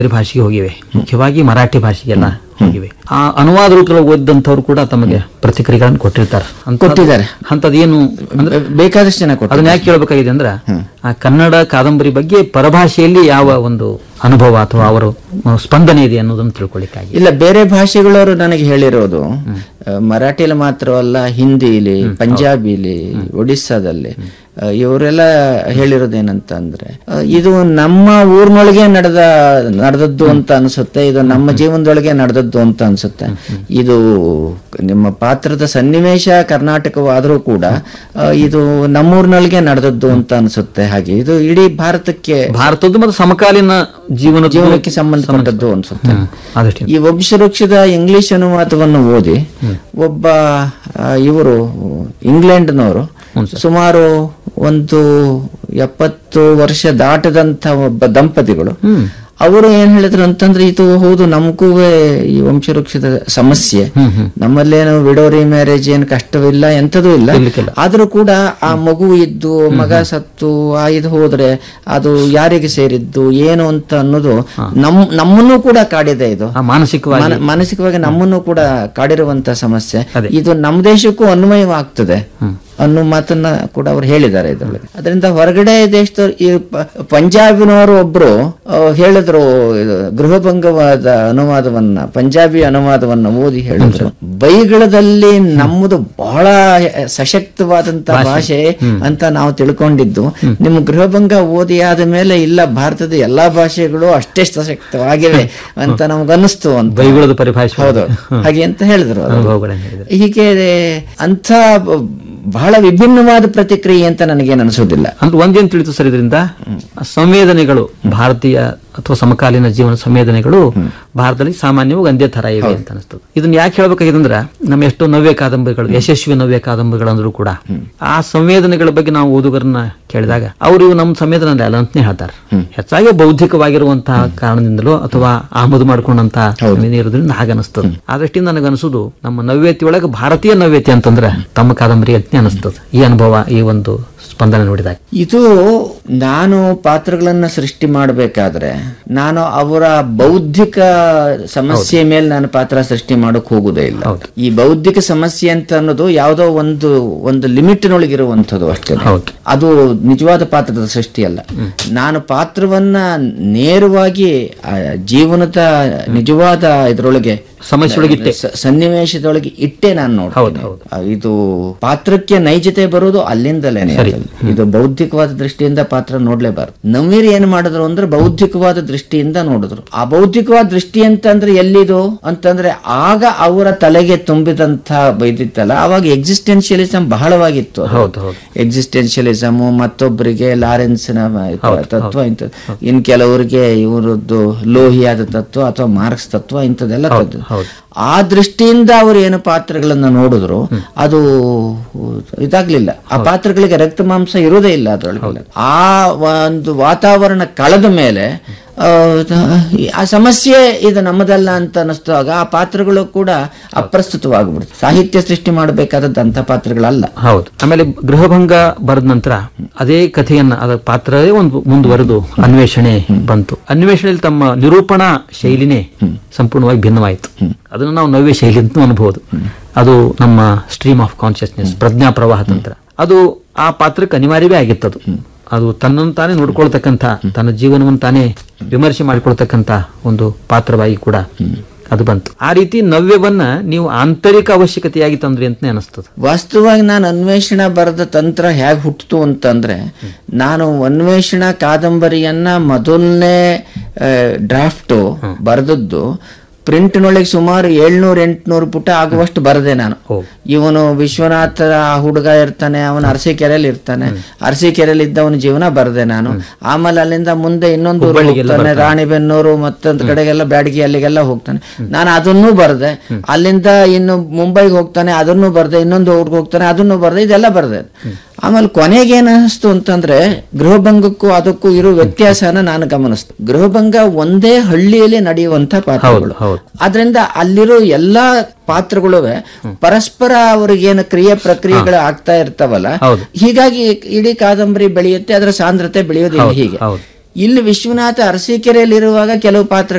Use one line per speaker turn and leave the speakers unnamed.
ಬೇರೆ ಭಾಷೆಗೆ ಹೋಗಿವೆ ಮುಖ್ಯವಾಗಿ ಮರಾಠಿ ಭಾಷೆಗೆಲ್ಲ ಹೋಗಿವೆ ಆ ಅನುವಾದ ರೂಪದಲ್ಲಿ ಓದಿದಂಥವ್ರು ಕೂಡ ತಮಗೆ ಪ್ರತಿಕ್ರಿಯೆಗಳನ್ನು ಕೊಟ್ಟಿರ್ತಾರೆ ಅಂಥದ್ದು-
ಕೊಟ್ಟಿದ್ದಾರೆ.
ಅಂಥದ್ದೇನು ಅಂದ್ರೆ
ಬೇಕಾದಷ್ಟು ಜನ ಕೊಟ್ಟು
ಅದನ್ನ ಯಾಕೆ ಕೇಳಬೇಕಾಗಿದೆ ಅಂದ್ರೆ ಆ ಕನ್ನಡ ಕಾದಂಬರಿ ಬಗ್ಗೆ ಪರಭಾಷೆಯಲ್ಲಿ ಯಾವ ಒಂದು ಅನುಭವ ಅಥವಾ ಅವರ ಆ, ಸ್ಪಂದನೆ ಇದೆ ಅನ್ನೋದನ್ನು ತಿಳ್ಕೊಳ್ಳಿಕ್ಕಾಗಿ
ಇಲ್ಲ ಬೇರೆ ಭಾಷೆಗಳವರು ನನಗೆ ಹೇಳಿರೋದು ಆ, ಮರಾಠಿಲಿ ಮಾತ್ರವಲ್ಲ ಹಿಂದಿಲಿ ಪಂಜಾಬಿಲಿ ಒಡಿಸ್ಸಾದಲ್ಲಿ ಆ, ಇವರೆಲ್ಲ ಹೇಳಿರೋದೇನಂತ ಅಂದ್ರೆ ಆ, ಇದು ನಮ್ಮ ಊರಿನೊಳಗೆ ನಡೆದ ನಡೆದದ್ದು ಅಂತ ಅನ್ಸುತ್ತೆ ಇದು ನಮ್ಮ ಜೀವನದೊಳಗೆ ನಡೆದದ್ದು ಅಂತ ಅನ್ಸುತ್ತೆ ಇದು ನಿಮ್ಮ ಪಾತ್ರದ ಸನ್ನಿವೇಶ ಕರ್ನಾಟಕವಾದರೂ ಕೂಡ ಆ, ಇದು ನಮ್ಮೂರಿನೊಳಗೆ ನಡೆದದ್ದು ಅಂತ ಅನ್ಸುತ್ತೆ ಹಾಗೆ ಇದು ಇಡೀ ಭಾರತಕ್ಕೆ
ಭಾರತದ್ದು ಮತ್ತು ಸಮಕಾಲೀನ ಜೀವನ
ಜೀವನಕ್ಕೆ ಸಂಬಂಧಪಟ್ಟದ್ದು ಅನ್ಸುತ್ತೆ
ಆದಷ್ಟು
ಈ ವಂಶವೃಕ್ಷದ ಇಂಗ್ಲಿಷ್ ಅನುವಾದವನ್ನು ಓದಿ ಒಬ್ಬ ಇವರು ಇಂಗ್ಲೆಂಡ್ನವರು ಸುಮಾರು ಒಂದು ಎಪ್ಪತ್ತು ವರ್ಷ ದಾಟದಂತ ಒಬ್ಬ ದಂಪತಿಗಳು ಅವರು ಏನ್ ಹೇಳಿದ್ರು ಅಂತಂದ್ರೆ ಇದು ಹೌದು ನಮಗೂ ಈ ವಂಶವೃಕ್ಷದ ಸಮಸ್ಯೆ ನಮ್ಮಲ್ಲೇನು ವಿಡೋರಿ ಮ್ಯಾರೇಜ್ ಏನು ಕಷ್ಟವಿಲ್ಲ ಎಂಥದೂ ಇಲ್ಲ
ಇರ್ಲಿಕ್ಕಿಲ್ಲ.
ಆದ್ರೂ ಕೂಡ ಆ ಮಗು ಇದ್ದು ಮಗ ಸತ್ತು ಆ ಇದು ಹೋದ್ರೆ ಅದು ಯಾರಿಗೆ ಸೇರಿದ್ದು ಏನು ಅಂತ ಅನ್ನೋದು ನಮ್ ನಮ್ಮನ್ನು ಕೂಡ ಕಾಡಿದೆ ಇದು
ಆ ಮಾನಸಿಕವಾಗಿ
ಮಾನ- ಮಾನಸಿಕವಾಗಿ ನಮ್ಮನ್ನು ಕೂಡ ಕಾಡಿರುವಂತ ಸಮಸ್ಯೆ
ಅದೇ.
ಇದು ನಮ್ಮ ದೇಶಕ್ಕೂ ಅನ್ವಯವಾಗ್ತದೆ ಅನ್ನೋ ಮಾತನ್ನ ಕೂಡ ಅವ್ರು ಹೇಳಿದ್ದಾರೆ ಇದರೊಳಗೆ ಅದರಿಂದ ಹೊರಗಡೆ ದೇಶದವ್ರು ಈ ಪ- ಪಂಜಾಬಿನವರು ಒಬ್ರು ಆ, ಹೇಳಿದ್ರು ಇದು ಗೃಹಭಂಗವಾದ ಅನುವಾದವನ್ನ ಪಂಜಾಬಿ ಅನುವಾದವನ್ನ ಓದಿ ಹೇಳಿದ್ರು ಬೈಗಳದಲ್ಲಿ ನಮ್ಮದು ಬಹಳ ಸಶಕ್ತವಾದಂತ ಭಾಷೆ ಅಂತ ನಾವು ತಿಳ್ಕೊಂಡಿದ್ದು ನಿಮ್ಮ ಗೃಹಭಂಗ ಓದಿ ಆದ ಮೇಲೆ ಇಲ್ಲ ಭಾರತದ ಎಲ್ಲಾ ಭಾಷೆಗಳು ಅಷ್ಟೇ ಸಶಕ್ತವಾಗಿವೆ ಅಂತ ನಮ್ಗನ್ನಿಸ್ತು ಅಂತ
ಬೈಗುಳದ ಪರಿಭಾಷೆ
ಹೌದು ಹಾಗೆ ಅಂತ ಹೇಳಿದ್ರು ಅವರು.
ಅನುಭವಗಳನ್ನು ಹೇಳಿದ್ರು
ಹೀಗೆ ಅಂಥ ಬ- ಬಹಳ ವಿಭಿನ್ನವಾದ ಪ್ರತಿಕ್ರಿಯೆ ಅಂತ ನನಗೇನು ಅನಿಸೋದಿಲ್ಲ
ಅಂದ್ರೆ ಒಂದೇನು ತಿಳಿತು ಸರ್ ಇದರಿಂದ ಸಂವೇದನೆಗಳು ಭಾರತೀಯ ಅಥವಾ ಸಮಕಾಲೀನ ಜೀವನ ಸಂವೇದನೆಗಳು ಭಾರತದಲ್ಲಿ ಸಾಮಾನ್ಯವಾಗಿ ಒಂದೇ ತರ ಇವೆ ಅಂತ ಅನಿಸ್ತದೆ ಇದನ್ನ ಯಾಕೆ ಹೇಳ್ಬೇಕಾಗಿದೆ ಅಂದ್ರೆ ನಮ್ಮ ಎಷ್ಟೋ ನವ್ಯ ಕಾದಂಬರಿಗಳು ಯಶಸ್ವಿ ನವ್ಯ ಕಾದಂಬರಿಗಳಂದ್ರೂ ಕೂಡ ಆ ಸಂವೇದನೆಗಳ ಬಗ್ಗೆ ನಾವು ಓದುಗರನ್ನ ಕೇಳಿದಾಗ ಅವರು ಇವು ನಮ್ಮ ಸಂವೇದನೆ ಅಲ್ಲ ಅಂತಾನೆ ಹೇಳ್ತಾರೆ ಹೆಚ್ಚಾಗಿ ಬೌದ್ಧಿಕವಾಗಿರುವಂತಹ ಕಾರಣದಿಂದಲೋ ಅಥವಾ ಆಮದು ಮಾಡ್ಕೊಂಡಂತಹ ಸಂವೇದನೆ ಇರೋದ್ರಿಂದ ಹಾಗನಿಸ್ತದೆ ಆದಷ್ಟಿಂದ ನನಗನ್ಸುದು ನಮ್ಮ ನವ್ಯತೆಯೊಳಗೆ ಭಾರತೀಯ ನವ್ಯತೆ ಅಂತಂದ್ರೆ ತಮ್ಮ ಕಾದಂಬರಿ ಅಂತ ಅನಿಸ್ತದೆ ಈ ಅನುಭವ ಈ ಒಂದು ಸ್ಪಂದನೆ ನೋಡಿದಾಗ
ಇದು ನಾನು ಪಾತ್ರಗಳನ್ನ ಸೃಷ್ಟಿ ಮಾಡಬೇಕಾದ್ರೆ ನಾನು ಅವರ ಬೌದ್ಧಿಕ ಸಮಸ್ಯೆ ಮೇಲೆ ನಾನು ಪಾತ್ರ ಸೃಷ್ಟಿ ಮಾಡಕ್ ಹೋಗುದೇ ಇಲ್ಲ
ಹೌದು.
ಈ ಬೌದ್ಧಿಕ ಸಮಸ್ಯೆ ಅಂತ ಅನ್ನೋದು ಯಾವುದೋ ಒಂದು ಒಂದು ಲಿಮಿಟ್ನೊಳಗಿರುವಂಥದ್ದು ಅಷ್ಟೇ
ಹೌದು.
ಅದು ನಿಜವಾದ ಪಾತ್ರದ ಸೃಷ್ಟಿ ಅಲ್ಲ ನಾನು ಪಾತ್ರವನ್ನ ನೇರವಾಗಿ ಆ ಜೀವನದ ನಿಜವಾದ ಇದರೊಳಗೆ
ಸಮಸ್ಯೆಯೊಳಗಿಟ್ಟೆ.
ಸ- ಸನ್ನಿವೇಶದೊಳಗೆ ಇಟ್ಟೆ ನಾನು ನೋಡ್ತೀನಿ ಆ, ಇದು ಪಾತ್ರಕ್ಕೆ ನೈಜತೆ ಬರೋದು ಅಲ್ಲಿಂದಲೇನೆ ಇದು ಬೌದ್ಧಿಕವಾದ ದೃಷ್ಟಿಯಿಂದ ಪಾತ್ರ ನೋಡ್ಲೇಬಾರ್ದು ನವೀರ್ ಏನ್ ಮಾಡಿದ್ರು ಅಂದ್ರೆ ಬೌದ್ಧಿಕವಾದ ದೃಷ್ಟಿಯಿಂದ ನೋಡಿದ್ರು ಆ ಬೌದ್ಧಿಕವಾದ ದೃಷ್ಟಿ ಅಂತಂದ್ರೆ ಎಲ್ಲಿದು ಅಂತಂದ್ರೆ ಆಗ ಅವರ ತಲೆಗೆ ತುಂಬಿದಂತ ಬೈದಿತ್ತಲ್ಲ ಅವಾಗ ಎಕ್ಸಿಸ್ಟೆನ್ಷಿಯಲಿಸಂ ಬಹಳವಾಗಿತ್ತು ಅದು.
ಹೌದು ಹೌದು
ಎಕ್ಸಿಸ್ಟೆನ್ಷಿಯಲಿಸಮ್ ಮತ್ತೊಬ್ಬರಿಗೆ ಲಾರೆನ್ಸ್ನ ತತ್ವ ಇಂಥ ಇನ್ ಕೆಲವರಿಗೆ ಇವರದ್ದು ಲೋಹಿಯಾದ ತತ್ವ ಅಥವಾ ಮಾರ್ಕ್ಸ್ ತತ್ವ ಇಂಥದ್ದೆಲ್ಲ ತತ್ವ.
ಹೌದು.
ಆ ದೃಷ್ಟಿಯಿಂದ ಅವರು ಏನು ಪಾತ್ರಗಳನ್ನ ನೋಡಿದ್ರು ಅದು ಇದಾಗ್ಲಿಲ್ಲ ಆ ಪಾತ್ರಗಳಿಗೆ ರಕ್ತ ಮಾಂಸ ಇರೋದೇ ಇಲ್ಲ ಅದ್ರೊಳಗೆ ಆ ಒಂದು ವಾತಾವರಣ ಕಳೆದ ಮೇಲೆ ಆ, ಆ ಸಮಸ್ಯೆ ಇದು ನಮ್ಮದಲ್ಲ ಅಂತ ಅನಿಸ್ತಾಗ ಆ ಪಾತ್ರಗಳು ಕೂಡ ಅಪ್ರಸ್ತುತವಾಗ್ಬಿಡುತ್ತೆ ಸಾಹಿತ್ಯ ಸೃಷ್ಟಿ ಮಾಡಬೇಕಾದದ್ದು ಅಂತ ಪಾತ್ರಗಳಲ್ಲ
ಹೌದು ಆಮೇಲೆ ಗೃಹಭಂಗ ಬರೆದ ನಂತರ ಅದೇ ಕಥೆಯನ್ನ ಅದರ ಪಾತ್ರವೇ ಒಂದು ಮುಂದುವರೆದು ಅನ್ವೇಷಣೆ ಬಂತು ಅನ್ವೇಷಣೆಯಲ್ಲಿ ತಮ್ಮ ನಿರೂಪಣಾ ಶೈಲಿನೇ ಸಂಪೂರ್ಣವಾಗಿ ಭಿನ್ನವಾಯಿತು ಅದನ್ನು ನಾವು ನವ್ಯ ಶೈಲಿ ಅಂತ ಅನ್ಬಹುದು ಅದು ನಮ್ಮ ಸ್ಟ್ರೀಮ್ ಆಫ್ ಕಾನ್ಶಿಯಸ್ನೆಸ್ ಪ್ರಜ್ಞಾ ಪ್ರವಾಹ ತಂತ್ರ ಅದು ಆ ಪಾತ್ರಕ್ಕೆ ಅನಿವಾರ್ಯವೇ ಆಗಿತ್ತದು ಅದು ತನ್ನನ್ನು ತಾನೇ ನೋಡ್ಕೊಳ್ತಕ್ಕಂಥ ತನ್ನ ಜೀವನವನ್ನು ತಾನೇ ವಿಮರ್ಶೆ ಮಾಡಿಕೊಳ್ತಕ್ಕಂಥ ಒಂದು ಪಾತ್ರವಾಗಿ ಕೂಡ ಅದು ಬಂತು ಆ ರೀತಿ ನವ್ಯವನ್ನ ನೀವು ಆಂತರಿಕ ಅವಶ್ಯಕತೆಯಾಗಿ ತಂದ್ರಿ ಅಂತಾನೆ ಅನಿಸ್ತದೆ
ವಾಸ್ತವವಾಗಿ ನಾನು ಅನ್ವೇಷಣಾ ಬರೆದ ತಂತ್ರ ಹೇಗೆ ಹುಟ್ಟಿತು ಅಂತಂದ್ರೆ ನಾನು ಅನ್ವೇಷಣಾ ಕಾದಂಬರಿಯನ್ನ ಮೊದಲನೇ ಡ್ರಾಫ್ಟು ಬರೆದದ್ದು ಪ್ರಿಂಟ್ನೊಳಗೆ ಸುಮಾರು ಏಳ್ನೂರ ಎಂಟ್ನೂರು ಪುಟ ಆಗುವಷ್ಟು ಬರದೆ ನಾನು ಇವನು ವಿಶ್ವನಾಥ ಆ ಹುಡುಗ ಇರ್ತಾನೆ ಅವನು ಅರಸೀಕೆರೆಯಲ್ಲಿ ಇರ್ತಾನೆ ಅರಸೀಕೆರೆಯಲ್ಲಿ ಇದ್ದವನ ಜೀವನ ಬರದೆ ನಾನು ಆಮೇಲೆ ಅಲ್ಲಿಂದ ಮುಂದೆ ಇನ್ನೊಂದು ಊರಿಗೆ ಹೋಗ್ತಾನೆ ರಾಣಿಬೆನ್ನೂರು ಮತ್ತೊಂದು ಕಡೆಗೆಲ್ಲ ಬ್ಯಾಡಗಿ ಅಲ್ಲಿಗೆಲ್ಲ ಹೋಗ್ತಾನೆ ನಾನು ಅದನ್ನೂ ಬರ್ದೆ ಅಲ್ಲಿಂದ ಇನ್ನು ಮುಂಬೈಗೆ ಹೋಗ್ತಾನೆ ಅದನ್ನು ಬರ್ದೆ ಇನ್ನೊಂದು ಊರಿಗೆ ಹೋಗ್ತಾನೆ ಅದನ್ನು ಬರ್ದೆ ಇದೆಲ್ಲ ಬರ್ದೆ ಆಮೇಲೆ ಕೊನೆಗೆ ಏನ್ ಅನಿಸ್ತು ಅಂತಂದ್ರೆ ಗೃಹಭಂಗಕ್ಕೂ ಅದಕ್ಕೂ ಇರೋ ವ್ಯತ್ಯಾಸನ ನಾನು ಗಮನಿಸ್ತು ಗೃಹಭಂಗ ಒಂದೇ ಹಳ್ಳಿಯಲ್ಲಿ ನಡೆಯುವಂತ ಪಾತ್ರಗಳು ಆದ್ರಿಂದ ಅಲ್ಲಿರೋ ಎಲ್ಲಾ ಪಾತ್ರಗಳು ಪರಸ್ಪರ ಅವ್ರಿಗೇನು ಕ್ರಿಯೆ ಪ್ರಕ್ರಿಯೆಗಳು ಆಗ್ತಾ ಇರ್ತಾವಲ್ಲ ಹೀಗಾಗಿ ಇಡೀ ಕಾದಂಬರಿ ಬೆಳೆಯುತ್ತೆ ಅದರ ಸಾಂದ್ರತೆ ಬೆಳೆಯೋದಿಲ್ಲ ಹೀಗೆ ಇಲ್ಲಿ ವಿಶ್ವನಾಥ ಅರಸೀಕೆರೆಯಲ್ಲಿರುವಾಗ ಕೆಲವು ಪಾತ್ರ